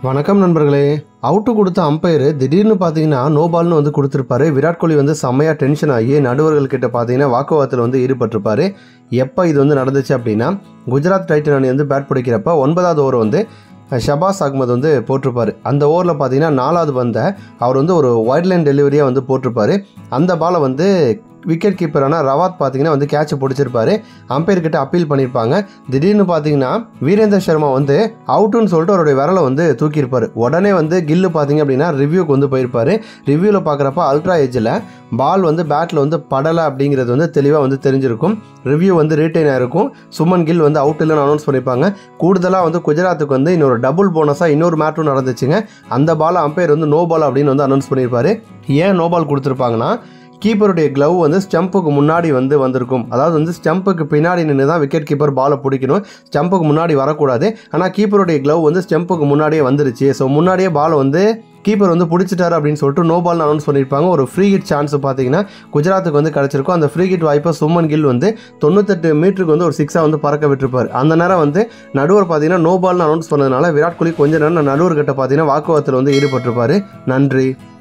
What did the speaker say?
வணக்கம் நண்பர்களே அவுட்டு கொடுத்த அம்பையர் திடீர்னு பார்த்தீங்கன்னா நோ பால்னு வந்து கொடுத்துருப்பாரு விராட் கோலி வந்து செம்மையாக டென்ஷன் ஆகி நடுவர்கள் கிட்ட பார்த்தீங்கன்னா வாக்குவாதத்தில் வந்து ஈடுபட்டிருப்பாரு எப்போ இது வந்து நடந்துச்சு அப்படின்னா குஜராத் டைட்டன் அணி வந்து பேட் பிடிக்கிறப்ப ஒன்பதாவது ஓவர் வந்து ஷபாஸ் அகமது வந்து போட்டிருப்பாரு அந்த ஓவரில் பார்த்தீங்கன்னா நாலாவது வந்த அவர் வந்து ஒரு வைட் லைன் டெலிவரியாக வந்து போட்டிருப்பாரு அந்த பாலை வந்து விக்கெட் கீப்பரான ரவாத் பார்த்தீங்கன்னா வந்து கேட்ச் பிடிச்சிருப்பாரு அம்பையர் கிட்ட அப்பீல் பண்ணியிருப்பாங்க திடீர்னு பார்த்தீங்கன்னா வீரேந்தர் சர்மா வந்து அவுட்டுன்னு சொல்லிட்டு அவருடைய விரலை வந்து தூக்கியிருப்பாரு உடனே வந்து கில்லு பார்த்தீங்க அப்படின்னா ரிவ்யூக்கு வந்து போயிருப்பாரு ரிவ்யூவில் பார்க்குறப்ப அல்ட்ரா ஏஜில் பால் வந்து பேட்டில் வந்து படலை அப்படிங்கிறது வந்து தெளிவாக வந்து தெரிஞ்சிருக்கும் ரிவ்யூ வந்து ரீட்டைன் ஆயிருக்கும் சுமன் கில் வந்து அவுட் இல்லைன்னு அனௌன்ஸ் பண்ணியிருப்பாங்க கூடுதலாக வந்து குஜராத்துக்கு வந்து இன்னொரு டபுள் போனஸாக இன்னொரு மேட்ரும் நடந்துச்சுங்க அந்த பால் அம்பையர் வந்து நோ பால் அப்படின்னு வந்து அனௌன்ஸ் பண்ணியிருப்பாரு ஏன் நோ பால் கொடுத்துருப்பாங்கன்னா கீப்பருடைய க்ளவ் வந்து ஸ்டம்புக்கு முன்னாடி வந்து வந்திருக்கும் அதாவது வந்து ஸ்டம்புக்கு பின்னாடி நின்று தான் விக்கெட் கீப்பர் பாலை பிடிக்கணும் ஸ்டம்புக்கு முன்னாடி வரக்கூடாது ஆனால் கீப்பருடைய க்ளவ் வந்து ஸ்டம்புக்கு முன்னாடியே வந்துருச்சு ஸோ முன்னாடியே பால் வந்து கீப்பர் வந்து பிடிச்சிட்டாரு அப்படின்னு சொல்லிட்டு நோ பால் அனௌன்ஸ் பண்ணியிருப்பாங்க ஒரு ஃப்ரீ ஹிட் சான்ஸ் பார்த்தீங்கன்னா குஜராத்துக்கு வந்து கிடச்சிருக்கும் அந்த ஃப்ரீ ஹிட் வாய்ப்பை சுமன் கில் வந்து தொண்ணூத்தெட்டு மீட்டருக்கு வந்து ஒரு சிக்ஸாக வந்து பறக்க விட்டுருப்பார் அந்த நேரம் வந்து நடுவர் பார்த்தீங்கன்னா நோ பால்னு அனௌன்ஸ் பண்ணதுனால விராட் கோலி கொஞ்ச நேரம் நடுவர்கிட்ட பார்த்தீங்கன்னா வாக்குவாதத்தில் வந்து ஈடுபட்டிருப்பாரு நன்றி